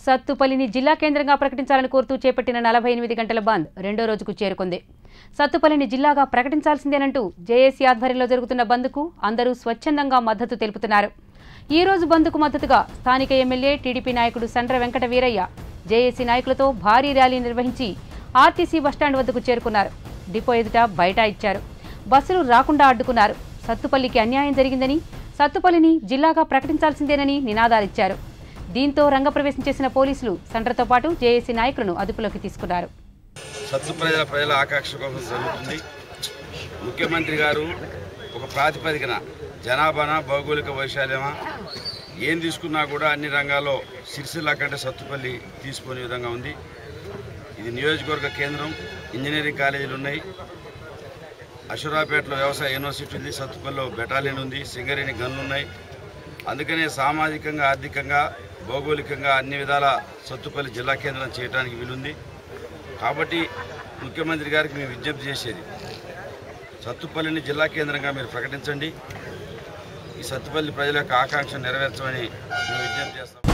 సత్తుపల్లిని జిల్లా కేంద్రంగా ప్రకటించాలని కోరుతూ చేపట్టిన నలభై ఎనిమిది గంటల బంద్ రెండో రోజుకు చేరుకుంది సత్తుపల్లిని జిల్లాగా ప్రకటించాల్సిందేనంటూ జేఏసీ ఆధ్వర్యంలో జరుగుతున్న బంద్కు అందరూ స్వచ్ఛందంగా మద్దతు తెలుపుతున్నారు ఈ రోజు బంద్కు మద్దతుగా స్థానిక ఎమ్మెల్యే టీడీపీ నాయకుడు సండ్ర వెంకట వీరయ్య జేఏసీ నాయకులతో భారీ ర్యాలీ నిర్వహించి ఆర్టీసీ బస్టాండ్ వద్దకు చేరుకున్నారు డిపో ఎదుట బయట ఇచ్చారు బస్సులు రాకుండా అడ్డుకున్నారు సత్తుపల్లికి అన్యాయం జరిగిందని సత్తుపల్లిని జిల్లాగా ప్రకటించాల్సిందేనని నినాదాలిచ్చారు దీంతో రంగప్రవేశం చేసిన పోలీసులు సండ్రతో పాటు జేఏసీ నాయకులను అదుపులోకి తీసుకున్నారు సత్తు ప్రజల ప్రజల ఆకాంక్ష కోసం జరుగుతుంది ముఖ్యమంత్రి గారు ఒక ప్రాతిపదికన జనాభాన భౌగోళిక వైశాల్యమా ఏం తీసుకున్నా కూడా అన్ని రంగాల్లో సిరిసిల్ల కంటే సత్తుపల్లి తీసుకునే విధంగా ఉంది ఇది నియోజకవర్గ కేంద్రం ఇంజనీరింగ్ కాలేజీలు ఉన్నాయి అషురాపేటలో వ్యవసాయ యూనివర్సిటీ ఉంది సత్తుపల్లిలో బెటాలియన్ ఉంది సింగరేణి గన్లు ఉన్నాయి అందుకనే సామాజికంగా ఆర్థికంగా భౌగోళికంగా అన్ని విధాల సత్తుపల్లి జిల్లా కేంద్రం చేయడానికి వీలుంది కాబట్టి ముఖ్యమంత్రి గారికి మేము విజ్ఞప్తి చేసేది సత్తుపల్లిని జిల్లా కేంద్రంగా మీరు ప్రకటించండి ఈ సత్తుపల్లి ప్రజల యొక్క ఆకాంక్ష నెరవేర్చమని మేము విజ్ఞప్తి చేస్తాం